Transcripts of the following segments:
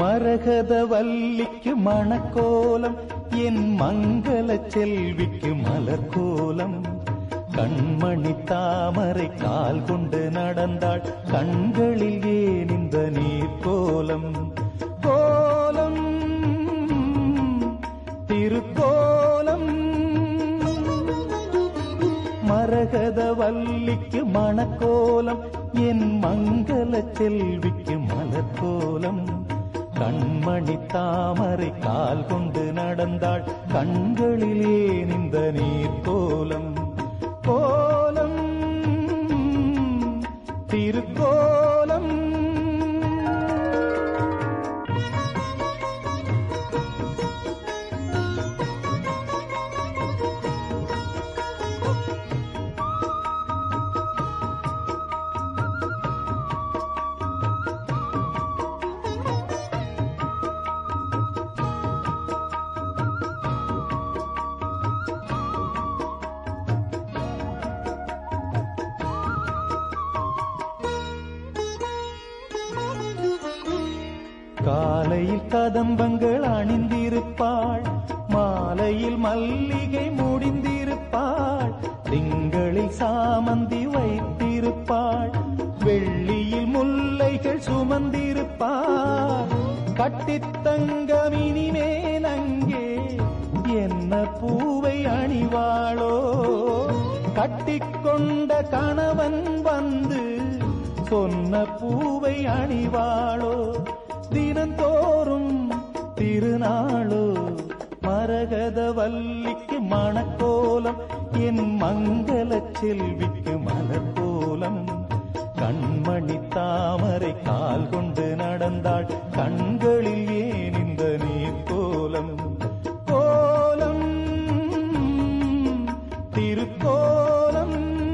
மரகத வல்லிக்கு மணக்கோலம் என் மங்கள செல்விக்கு மலர்கோலம் கண்மணி தாமரை கால் கொண்டு நடந்தாள் கண்களில் ஏன் இந்த நீர் கோலம் கோலம் திருக்கோலம் மரகத வல்லிக்கு மணக்கோலம் என் மங்கள செல்விக்கு மலர்கோலம் கண்மணி தாமரை கால் கொண்டு நடந்தாள் கண்களிலே நின்ற நீர் கோலம் கோலம் திருக்கோலம் காலையில் கதம்பங்கள் அணிந்திருப்பாள் மாலையில் மல்லிகை முடிந்திருப்பாள் திங்களில் சாமந்தி வைத்திருப்பாள் வெள்ளியில் முல்லைகள் சுமந்திருப்பாள் கட்டித்தங்கமினி மேலங்கே என்ன பூவை அணிவாளோ கட்டிக்கொண்ட கணவன் வந்து சொன்ன பூவை அணிவாளோ தினந்தோறும் திருநாளோ மரகத வல்லிக்கு மணக்கோலம் என் மங்கள செல்விக்கு மலர்கோலம் கண்மணி தாமரை கால் கொண்டு நடந்தாள் கண்களில் ஏன் இந்த நீர் கோலம் கோலம் திருக்கோலம்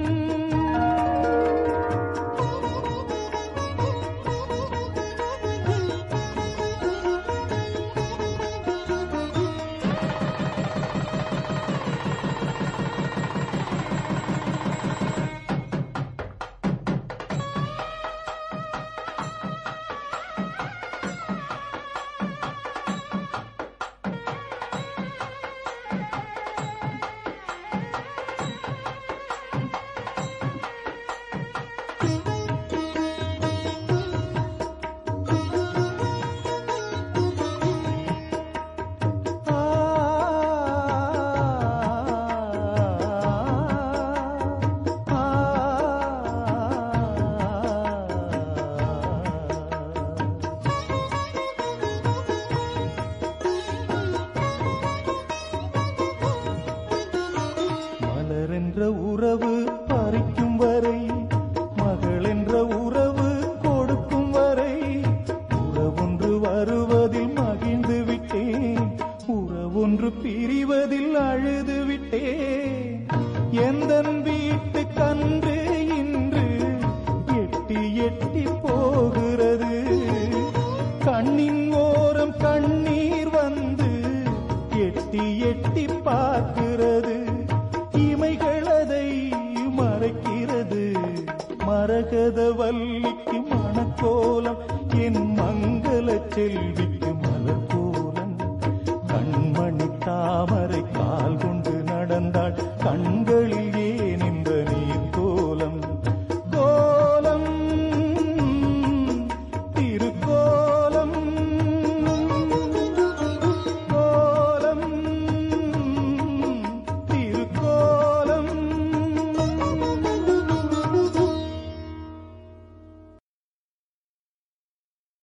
மலர் என்ற உறவு பறிக்கும் வரை மகள் என்ற உறவு கொடுக்கும் வரை உறவொன்று வருவதில் மகிழ்ந்து விட்டேன் உறவொன்று பிரிவதில் அழுது விட்டேன் எந்த வீட்டு கன்று இன்று எட்டி எட்டி போகிறது கண்ணின் ஓரம் கண்ணீர் வந்து எட்டி எட்டி பார்க்கிறது இமைகள் அதை மறைக்கிறது மரகத வல்லிக்கு மணக்கோலம் என் மங்கள செல்விக்கு மலர்கோலம் கண்மணி தாமரை கால் கொண்டு நடந்தாள் கண்களில்